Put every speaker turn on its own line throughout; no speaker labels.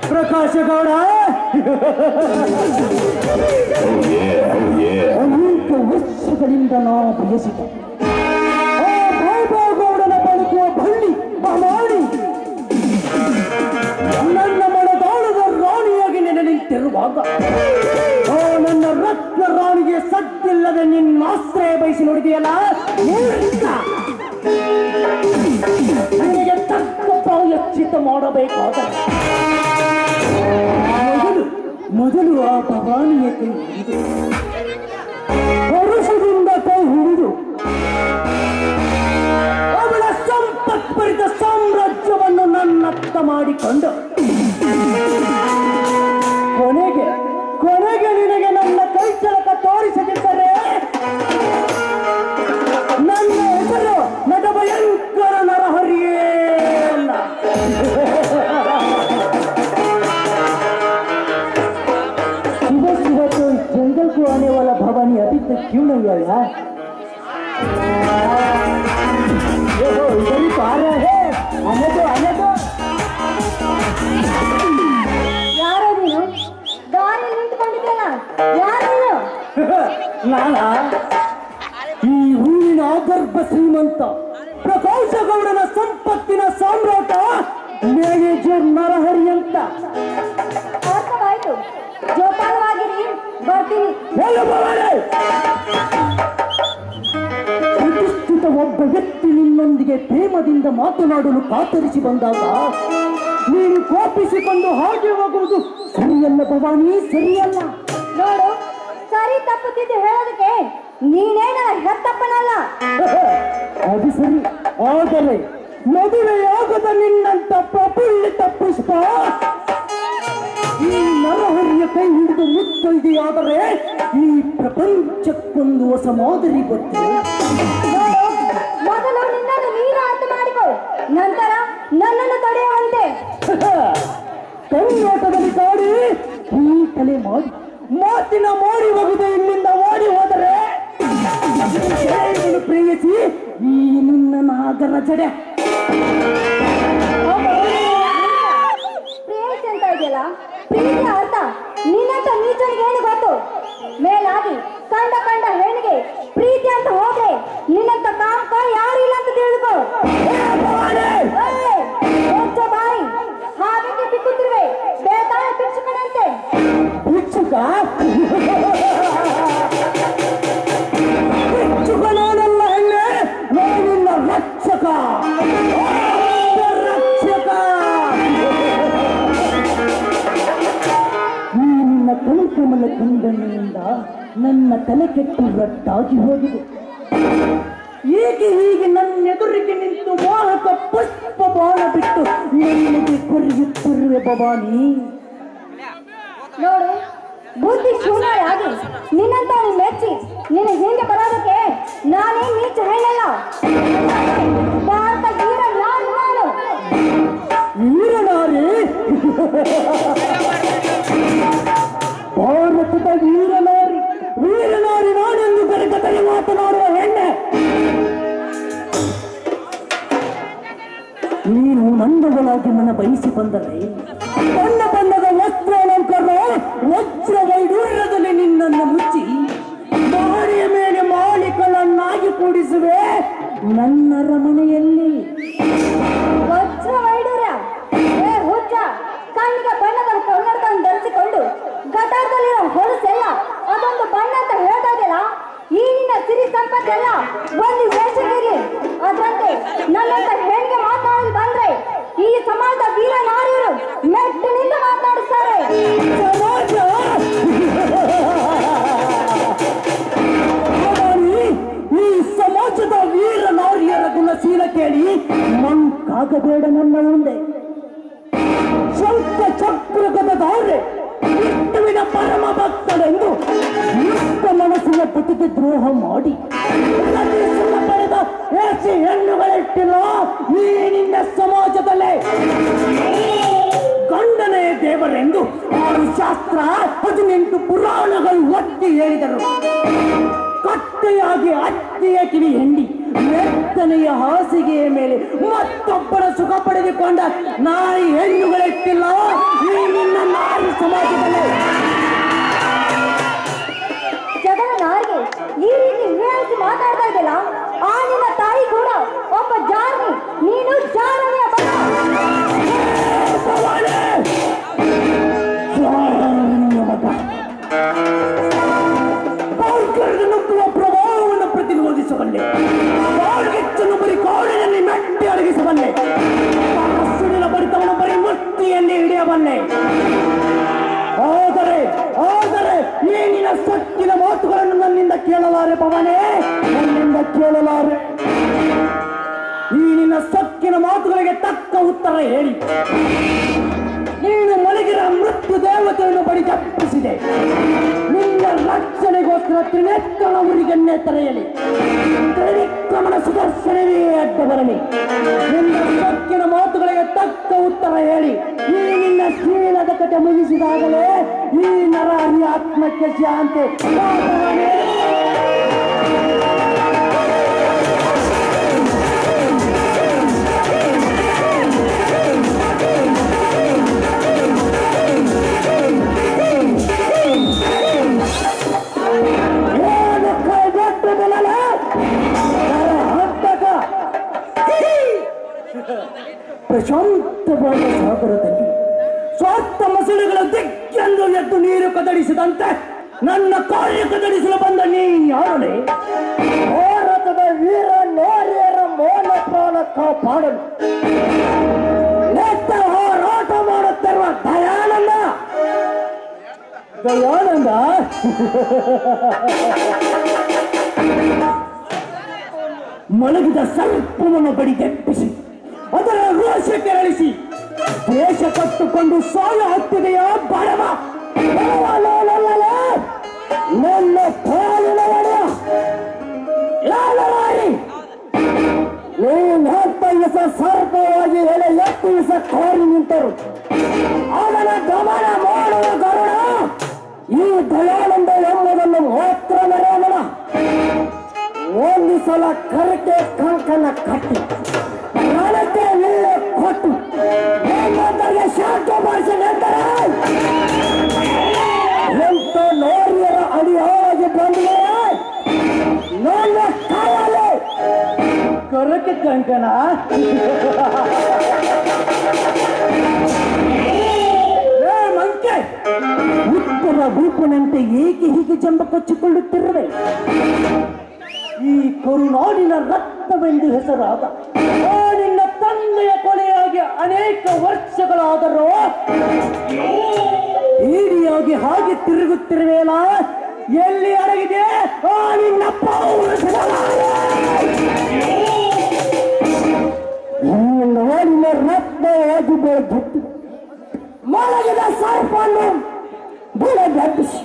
ಪ್ರಕಾಶ ಗೌಡ ಅನೇಕ ವರ್ಷಗಳಿಂದ ನಾವು ಬಯಸಿದ ಆ ಬಾಬಾಗೌಡನ ಬದುಕುವ ಬಳ್ಳಿ ಮಾಡಿ ನನ್ನ ಮನದಾಳದ ರಾಣಿಯಾಗಿ ನೆನೆ ನಿಂತಿರುವಾಗ ಆ ನನ್ನ ರತ್ನ ರಾಣಿಗೆ ಸದ್ದಿಲ್ಲದೆ ನಿನ್ನ ಆಶ್ರಯ ಬಯಸಿ ನೋಡಿದೆಯಲ್ಲ ಮೂರ್ಖ. ನಿನಗೆ ತಕ್ಕ ಪ್ರಾಯಶ್ಚಿತ್ತ ಮಾಡಬೇಕಾದರೆ ಮೊದಲು ಮೊದಲು ಆ ಭವಾನಿಯ ಕೈ ಹಿಡಿದು ಪರುಷದಿಂದ ಕೈ ಹಿಡಿದು ಅವಳ ಸಂಪತ್ಭರಿತ ಸಾಮ್ರಾಜ್ಯವನ್ನು ನನ್ನತ್ತ ಮಾಡಿಕೊಂಡು ಕೊನೆಗೆ ಕೊನೆಗೆ ನಿನಗೆ ನನ್ನ ಕೈ ಚಳಕ ತೋರಿಸದಿದ್ದರೆ ನನ್ನ ಹೆಸರು ನಟ ಭಯಂಕರ ನರಹರಿಯೇ ಅಲ್ಲ सुबह सुबह तो इस जंगल को आने वाला भवानी अभी तक क्यों नहीं आया देखो इधर ही तो आ रहा है आने दो आने दो
ಯಾರೋ ನೀನು ದಾರಿ ನಿಂತ್ಕೊಂಡಿದ್ದಲ್ಲ ಯಾರು ನೀನು
ನಾನ ಈ ಊರಿನ ಆಗರ್ಭ ಶ್ರೀಮಂತ ಪ್ರಕಾಶಗೌಡನ ಸಂಪತ್ತಿನ ಸಾಮ್ರಾಟ ಮ್ಯಾನೇಜರ್ ನರಹರಿ ಅಂತ
ಅರ್ಥವಾಯ್ತು ಜೋಪಾನವಾಗಿರಿ ಬರ್ತೀನಿ
ಎಲ್ಲ ಬರಲಿ. ಪ್ರತಿಷ್ಠಿತ ಒಬ್ಬ ವ್ಯಕ್ತಿ ನಿನ್ನೊಂದಿಗೆ ಪ್ರೇಮದಿಂದ ಮಾತನಾಡಲು ಕಾತರಿಸಿ ಬಂದಾಗ ನೀನು ಕೋಪಿಸಿಕೊಂಡು ಹಾಗೆ ಹೋಗುವುದು ಸರಿಯಲ್ಲ ಭವಾನಿ ಸರಿಯಲ್ಲ
ನೋಡು ಸರಿ ತಪ್ಪು ತಿದ್ದು ಹೇಳೋದಕ್ಕೆ ನೀನೇನ ಹೆತ್ತಪ್ಪನಲ್ಲ
ಅದು ಸರಿ ಆದರೆ ಮದುವೆಯಾಗದ ನಿನ್ನಂತ ಪ್ರಫುಲ್ಲಿತ ಪುಷ್ಪ ಈ ನರಹರಿಯ ಕೈ ಹಿಡಿದು ಮುತ್ತೊಯ್ದೆಯಾದರೆ ಈ ಪ್ರಪಂಚಕ್ಕೊಂದು ಹೊಸ ಮಾದರಿ ಗೊತ್ತಿದೆ
ನೋಡು ಮೊದಲು ನಿನ್ನನ್ನು ನೀನು ಅರ್ಥ ಮಾಡಿಕೊ ನಂತರ ನನ್ನನ್ನು ತಡೆಯುವಂತೆ
ಕಣ್ಣೋಟದಲ್ಲಿ ಕಾಡಿ ಈ ತಲೆ ಮಾಡಿ ಮಾತಿನ ಮಾಡಿ ಹೋಗಿದೆ ಇಲ್ಲಿಂದ ಓಡಿ ಹೋದರೆ ಜಯಗಳು ಪ್ರೇಯಸಿ ಈ ನಿನ್ನ ನಾಗರ ಜಡೆ
ಪ್ರೇಯಸಿ ಅಂತ ಇದೆಯಲ್ಲ ಪ್ರೀತಿಯ ಅರ್ಥ ನಿನ್ನಂತ ನೀಚನಿಗೆ ಏನು ಗೊತ್ತು ಮೇಲಾಗಿ ಕಂಡ ಕಂಡ ಹೆಣ್ಣಿಗೆ ಪ್ರೀತಿ ಅಂತ ಹೋದ್ರೆ ನಿನ್ನಂತ ಕಾಮಕ ಯಾರು ಇಲ್ಲ ಅಂತ ತಿಳ್ಕೊ ಏಯ್! ಮುಚ್ಚ ಬಾಯಿ ಹಾಗೆ ಬಿಕ್ಕುತ್ತಿರುವೆ ಬೇತಾಳೆ ಭಿಕ್ಷುಕನಂತೆ
ಭಿಕ್ಷುಕ ಭಿಕ್ಷುಕ ನಾನಲ್ಲ ಹೆಣ್ಣೆ ನಾನಿನ್ನ ರಕ್ಷಕ ರಕ್ಷಕ ಈ ನಿನ್ನ ಕನಕಮಲ ಕಂದಣ್ಣಿನಿಂದ ನನ್ನ ತಲೆ ಕೆಟ್ಟು ರಟ್ಟಾಗಿ ಹೋಗಿದೆ ಏಕೆ ಹೀಗೆ ನನ್ನ ಎದುರಿಗೆ ನಿಂತು ಮೋಹಕ ಪುಷ್ಪ ಬಾಣ ಬಿಟ್ಟು ನನ್ನಿಗೆ ಕೊರೆಯುತ್ತಿರುವೆ ಭವಾನಿ
ನೋಡು ಬುದ್ಧಿ ಶೂನ್ಯರಾಗಿ ನಿನ್ನಂತ ಮೆಚ್ಚಿ ನಿನ್ನ ಹಿಂದೆ ಬರೋದಕ್ಕೆ ನಾನೇ ನೀಚ ಹೇಳಲ್ಲ ಭಾರತ ವೀರ ನಾನು ನಾನು
ವೀರನಾರಿ ಭಾರತದ ವೀರನಾರಿ ವೀರನಾರಿ ನಾನೆಂದು ಗರಿಕತಲ್ಲಿ ಮಾತನಾಡುವ ಹೆಣ್ಣೆ ನೀನು ನಂದಗಳಾಗಿ ನನ್ನ ಬಯಸಿ ಬಂದರೆ ಬಣ್ಣ ಬಣ್ಣದ ವಸ್ತ್ರ ಅಲಂಕಾರ ವಜ್ರ ವೈಡೂರ್ಯದಲ್ಲಿ ನಿನ್ನನ್ನು ಮುಚ್ಚಿ ಮಹಡಿಯ ಮೇಲೆ ಮಾಲೀಕಳನ್ನಾಗಿ ಕೂಡಿಸುವೆ ನನ್ನ ರಮಣೆಯಲ್ಲಿ
ವಜ್ರ ವೈಡೂರ್ಯ ಏ ಹುಚ್ಚ ಕಣ್ಣಿಗೆ ಬಣ್ಣದ ಕನ್ನಡಕವನ್ನು ಧರಿಸಿಕೊಂಡು ಗಟಾರದಲ್ಲಿರೋ ಹೊಲಸೆಲ್ಲ ಅದೊಂದು ಬಣ್ಣ ಅಂತ ಹೇಳ್ತಾ ಇದೆಯಲ್ಲ ಈ ನಿನ್ನ ಸಿರಿ ಸಂಪತ್ತೆಲ್ಲ ಒಂದು ವೇಷಗಿರಿ ಅದರಂತೆ ನನ್ನಂತ ಹೆಣ್ಣಿಗೆ ಮಾತನಾಡಲು ಬಂದ್ರೆ ಈ ಸಮಾಜದ ವೀರ ನಾರಿಯರು ಮೆಟ್ಟಿನಿಂದ ಮಾತನಾಡಿಸ್ತಾರೆ
ಸಮಾಜ ಭವಾನಿ, ಈ ಸಮಾಜದ ವೀರ ನಾರಿಯರ ಗುಣಶೀಲ ಕೇಳಿ ಮಂಕಾಗಬೇಡ ನನ್ನ ಮುಂದೆ ಶಂಕ ಚಕ್ರಗದಾರೆ ವಿಷ್ಣುವಿನ ಪರಮ ಭಕ್ತರೆಂದು ಮುಕ್ತ ಮನಸ್ಸಿನ ಪತಿಗೆ ದ್ರೋಹ ಮಾಡಿ ಪ್ರಗತಿ ಸುಖ ಪಡೆದ ಏಸಿ ಹೆಣ್ಣುಗಳಿಟ್ಟಿಲ್ಲ ಈ ನಿನ್ನ ಸಮಾಜದಲ್ಲೇ ಗಂಡನೇ ದೇವರೆಂದು ಆರು ಶಾಸ್ತ್ರ ಹದಿನೆಂಟು ಪುರಾಣಗಳು ಒತ್ತಿ ಹೇಳಿದರು ಕಟ್ಟೆಯಾಗಿ ಅತ್ತೆಯ ಕಿವಿ ಹೆಂಡಿ ಮೆತ್ತನೆಯ ಹಾಸಿಗೆಯ ಮೇಲೆ ಮತ್ತೊಬ್ಬರ ಸುಖ ಪಡೆದು ಕಟ್ಟಿಕೊಂಡ ನಾಯಿ ಹೆಣ್ಣುಗಳಿಟ್ಟಿಲ್ಲ ಈ ನಿನ್ನ ನಾಯಿ ಸಮಾಜದಲ್ಲಿ
ಜಗಳ ನಾರಿಗೆ ಈ ರೀತಿ ವಿವರಿಸಿ ಮಾತಾಡ್ತಾ ಇದೆಯಲ್ಲ ಆ ನಿನ್ನ ತಾಯಿ ಕೂಡ ಒಬ್ಬ ಜಾರ್ಮಿ ನೀನು ಜಾರಮಿಯ
ಸವಾಲೆ! ಯಾರನ್ನ ಮಗ? ಬಾಳ್ಕರ್ಗೆ ನುಗ್ಗುವ ಪ್ರಭಾವವನ್ನು ಪ್ರತಿರೋಧಿಸಬಲ್ಲೆ ಬಾಳ್ಗೆಚ್ಚನ್ನು ಬರೀ ಕಾಡಿನಲ್ಲಿ ಮೆಟ್ಟಿ ಅಡಗಿಸಬಲ್ಲೆ ಸುಡಿನ ಬಡಿತವನ್ನು ಬರೀ ಮುಷ್ಟಿಯಲ್ಲಿ ಹಿಡಿಯಬಲ್ಲೆ ಆದರೆ ಆದರೆ ಈ ನಿನ್ನ ಸೊಕ್ಕಿನ ಮಾತುಗಳನ್ನು ನನ್ನಿಂದ ಕೇಳಲಾರೆ ಪವನೇ ನನ್ನಿಂದ ಕೇಳಲಾರೆ ಈ ನಿನ್ನ ಸೊಕ್ಕಿನ ಮಾತುಗಳಿಗೆ ತಕ್ಕ ಉತ್ತರ ಹೇಳಿ ನೀನು ಮಲಗಿರ ಮೃತ್ಯು ದೇವತೆಯನ್ನು ಬಡಿ ತಪ್ಪಿಸಿದೆ ನಿನ್ನ ರಕ್ಷಣೆಗೋಸ್ಕರ ತ್ರಿನೇತ್ರನ ಊರಿಗನ್ನೇ ತೆರೆಯಲಿ ತ್ರಿವಿಕ್ರಮಣ ಸುದರ್ಶನವೇ ಅಡ್ಡ ಬರಲಿ ನಿನ್ನ ಸೊಕ್ಕಿನ ಮಾತುಗಳಿಗೆ ತಕ್ಕ ಉತ್ತರ ಹೇಳಿ ಈ ನಿನ್ನ ಶೀಲದ ಕತೆ ಮುಗಿಸಿದಾಗಲೇ ಈ ನರಹರಿ ಆತ್ಮಕ್ಕೆ ಶಾಂತಿ ಭಗವಾನೇ. ಏನು ಕೈಗೊಟ್ಟು ಬಿಡಲ ಹತ್ತಕ ಪ್ರಶಾಂತವಾದ ಸಾಗರದಲ್ಲಿ ಸ್ವಾರ್ಥ ಮಸಳೆಗಳ ದಿಕ್ಕೆಂದು ಎದ್ದು ನೀರು ಕದಡಿಸಿದಂತೆ ನನ್ನ ಕಾರ್ಯ ಕದಡಿಸಲು ಬಂದ ನೀ ಯಾರಳೆ ಭಾರತದ ವೀರ ನಾರಿಯರ ಮೌನ ಪ್ರಾಣ ಕಾಪಾಡಲು ನೆಟ್ಟ ಹೋರಾಟ ಮಾಡುತ್ತಿರುವ ದಯಾನಂದ ದಯಾನಂದ ಮಲಗಿದ ಸರ್ಪವನ್ನು ಬಡಿದೆಪ್ಪಿಸಿ ಅದರ ರೋಷ ಕೆರಳಿಸಿ ದೇಶ ಕಟ್ಟುಕೊಂಡು ಸಾಯ ಹತ್ತಿದೆಯ ಬಡವ ಬಡವ ನೋಡಲ್ಲಲೇ, ನನ್ನ ಪಾಲಿನ ಒಡೆಯ ಯಾಲವಾರಿ ನೀನು ಹತ್ತೈಸ ಸರ್ಪವಾಗಿ ಎಳೆ ಎತ್ತಿಸ ಕೋರಿ ನಿಂತರು ಅವನ ಗಮನ ಮಾಡುವ ಗರುಡ ಈ ದಯಾನಂದ ಎಂಬುದನ್ನು ಮಾತ್ರ ಮರೆಯೋಣ ಒಂದು ಸಲ ಕರಕೆ ಕಂಕನ ಕಟ್ಟಿ ಪ್ರಾಣಕ್ಕೆ ನೀಳೆ ಕೊಟ್ಟು ನಮ್ಮೊಂದಿಗೆ ಶಾಂತ ಮಾಡಿಸಿ ನಂತರ ಎಂತ ನೋರಿಯರ ಅಡಿಯಾಗಿ ಬಂದಿದೆ ನನ್ನ ಕಾಯಲು ಕರಕೆ ಕಂಕನ ಏ ಮಂಕೆ ಉತ್ತರ ರೂಪನಂತೆ ಏಕೆ ಹೀಗೆ ಜಂಬ ಕೊಚ್ಚಿಕೊಳ್ಳುತ್ತಿರುವೆ ಈ ಕರುನಾಡಿನ ರಕ್ತವೆಂದು ಹೆಸರಾದ ಆ ನಿನ್ನ ತಂದೆಯ ಕೊಲೆಯಾಗಿ ಅನೇಕ ವರ್ಷಗಳಾದರೂ ಈಡಿಯಾಗಿ ಹಾಗೆ ತಿರುಗುತ್ತಿರುವೇಲ ಎಲ್ಲಿ ಅಡಗಿದೆ ಆ ನಿನ್ನ ಪೌರುಷದ ಮಾಯೆ. ಈ ನಾಡಿನ ರಕ್ತವಾಗಿ ಬೆಳೆದಿತ್ತು ಮಲಗಿದ ಸರ್ಪನ್ನು ಬೆಳೆದಬ್ಬಿಸಿ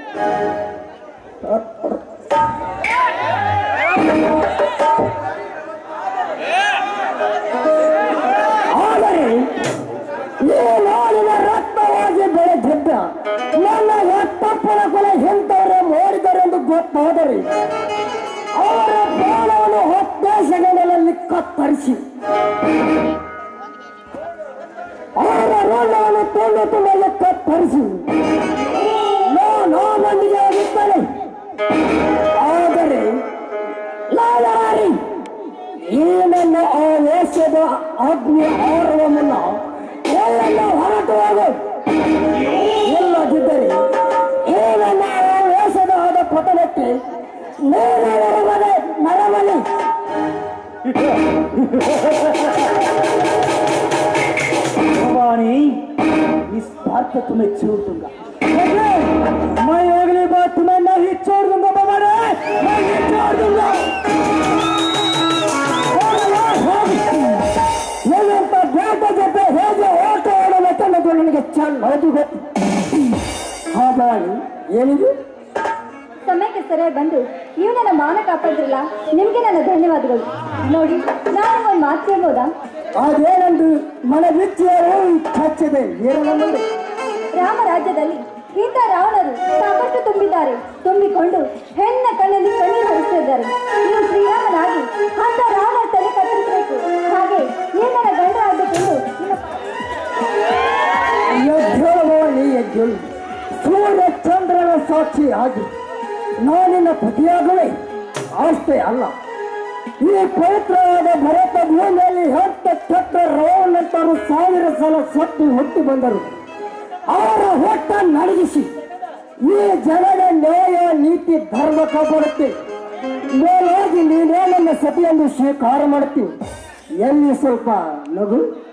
ಆದರೆ ಈ ನಾಡಿನ ರಕ್ತವಾಗಿ ಬೆಳೆದಿದ್ದ ನನ್ನ ರಕ್ತಪ್ಪನ ಕೊಲೆ ಎಂತವರೇ ಮಾಡಿದರೆಂದು ಗೊತ್ತಾದರೆ ಅವರ ಪ್ರಾಣವನ್ನು ಹೊತ್ತೇಶಗಳಲ್ಲಿ ಕತ್ತರಿಸಿ ಅವರ ರೋಗವನ್ನು ತುಂಡು ತುಂಬಲು ಕತ್ತರಿಸಿ ನಾನೊಂದಿಗೆ ಇರುತ್ತೇನೆ ಆದರೆ ಲಾಲಾರಿ ಈ ನನ್ನ ಆ ವೇಷದ ಅಗ್ನಿ ಆರುವ ಮುನ್ನ ಎಲ್ಲ ಹೊರಟು ಹೋಗು ಇಲ್ಲದಿದ್ದರೆ ಈ ನನ್ನ ಆ ವೇಷದ ಆದ ಪತನಕ್ಕೆ ನೀನು ನರಮನೆ ನರಮನೆ भवानी इस बात को तुम्हें छोड़ दूंगा मैं अगली बार तुम्हें नहीं छोड़ दूंगा भवानी मैं नहीं छोड़ दूंगा ಏನಂತ ಬೇಟ ಜೊತೆ ಹೇಗೆ ಓಟ ಆಡಬೇಕು ಅನ್ನೋದು ನನಗೆ ಚೆನ್ನಾಗಿ ಗೊತ್ತು ಹಾ ಭವಾನಿ ಏನಿದು
ಸಮಯಕ್ಕೆ ಸರಿಯಾಗಿ ಬಂದು ನೀವು ನನ್ನ ಮಾನ ಕಾಪಾಡಿದ್ರಲ್ಲ ನಿಮ್ಗೆ ನನ್ನ ಧನ್ಯವಾದಗಳು ನೋಡಿ ನಾನು ಒಂದು ಮಾತು ಕೇಳ್ಬೋದಾ
ಅದೇನಂದು ಮನೆ ಬಿಚ್ಚಿಯರು ಹಚ್ಚಿದೆ ಏನನ್ನೋದು
ರಾಮ ರಾಜ್ಯದಲ್ಲಿ ಇಂಥ ರಾವಣರು ಸಾಕಷ್ಟು ತುಂಬಿದ್ದಾರೆ ತುಂಬಿಕೊಂಡು ಹೆಣ್ಣ ಕಣ್ಣಲ್ಲಿ ಕಣ್ಣೀರು ಹರಿಸ್ತಿದ್ದಾರೆ ನೀವು ಶ್ರೀರಾಮನಾಗಿ ಅಂತ ರಾವಣ ತಲೆ ಕತ್ತರಿಸಬೇಕು ಹಾಗೆ ನೀವು ನನ್ನ ಗಂಡ ಆಗಬೇಕೆಂದು
ಚಂದ್ರನ ಸಾಕ್ಷಿ ಆಗಿ ನಾನಿನ ಪತಿಯಾಗುವೆ ಅಷ್ಟೇ ಅಲ್ಲ ಈ ಪವಿತ್ರವಾದ ಭರತ ಭೂಮಿಯಲ್ಲಿ ಹತ್ತ ಚಕ್ರ ರೋಣಂತರು ಸಾವಿರ ಸಲ ಸತ್ತು ಹುಟ್ಟಿ ಬಂದರು ಅವರ ಹೊಟ್ಟ ನಡಗಿಸಿ ಈ ಜನರ ನ್ಯಾಯ ನೀತಿ ಧರ್ಮ ಕಾಪಾಡುತ್ತೆ ಮೇಲಾಗಿ ನೀನೇ ನನ್ನ ಸತಿಯನ್ನು ಸ್ವೀಕಾರ ಮಾಡುತ್ತೀನಿ ಎಲ್ಲಿ ಸ್ವಲ್ಪ ನಗು